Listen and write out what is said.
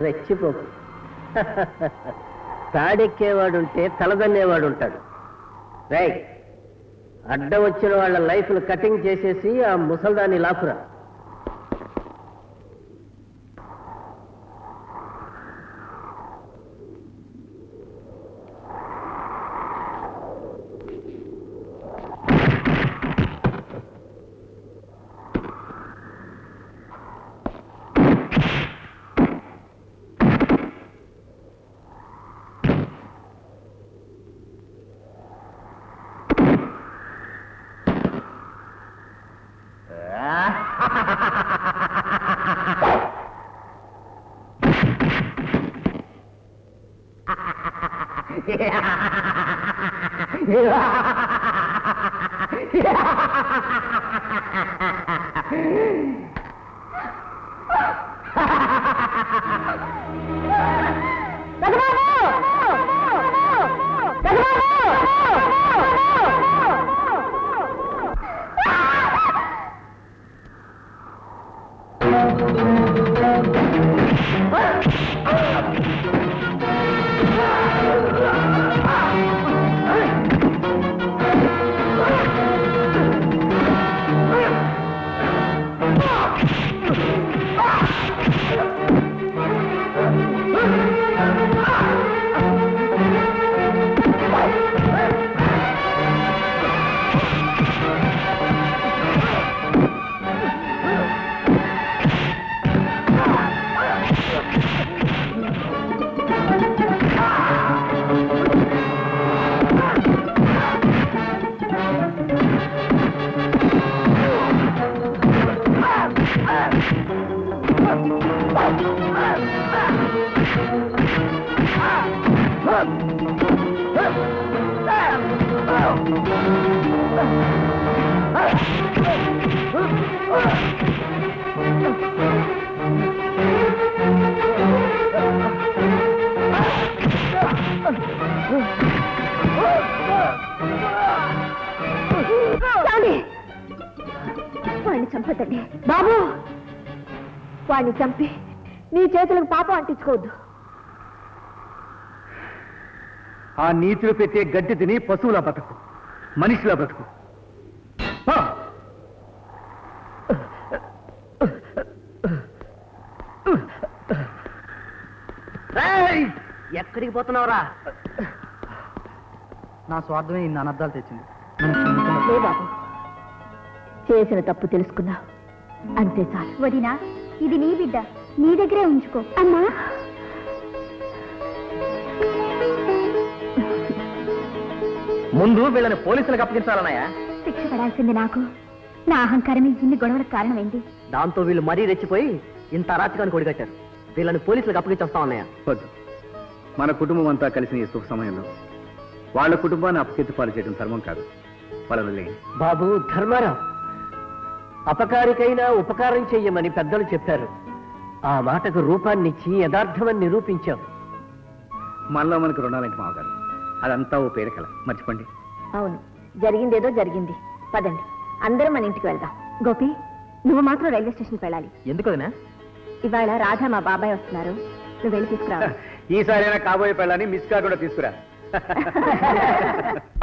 రెచ్చిపోకు తాడెక్కేవాడుంటే తలదన్నేవాడు ఉంటాడు రైట్ అడ్డం వచ్చిన వాళ్ళ లైఫ్లు కటింగ్ చేసేసి ఆ ముసల్దాన్ని లాకురా చాలి వాడిని చంపదండి బాబు వాడిని చంపి నీ చేతులకు పాపం అంటించుకోవద్దు ఆ నీతిలో పెట్టే గడ్డి తిని పశువుల బతుకు మనిషిలా బతుకు ఆ! రేయ్! ఎక్కడికి పోతున్నావురా నా స్వార్థమే ఇన్ని అనర్థాలు తెచ్చింది లే బాబు చేసిన తప్పు తెలుసుకున్నా అంతే చాలు వదినా ఇది నీ బిడ్డ నీ దగ్గరే ఉంచుకో అమ్మా ముందు వీళ్ళని పోలీసులకు అప్పగించాలన్నాయా శిక్ష పడాల్సింది నాకు నా అహంకారమే ఇన్ని గొడవలకు కారణమైంది దాంతో వీళ్ళు మరీ రెచ్చిపోయి ఇంత అరాచకాన్ని కొడిగట్టారు వీళ్ళని పోలీసులకు అప్పగించేస్తామన్నయ్య వద్దు మన కుటుంబం అంతా కలిసిన ఈ శుభ సమయంలో వాళ్ళ కుటుంబాన్ని అపకీర్తి పాలు చేయడం ధర్మం కాదు వాళ్ళని లేని బాబు ధర్మారావు అపకారికైనా ఉపకారం చెయ్యమని పెద్దలు చెప్పారు ఆ మాటకు రూపాన్నిచ్చి యథార్థమని నిరూపించావు మనలో మనకు రుణాలంటే మావగారు అదంతా ఓ పేరకల మర్చిపోండి అవును జరిగిందేదో జరిగింది పదండి అందరం మన ఇంటికి వెళ్దాం గోపి నువ్వు మాత్రం రైల్వే స్టేషన్కి వెళ్ళాలి ఎందుకు ఇవాళ రాధా మా బాబాయ్ వస్తున్నారు నువ్వు వెళ్ళి తీసుకురా ఈసారైనా కాబోయే పెళ్ళని మిస్ కాకుండా తీసుకురా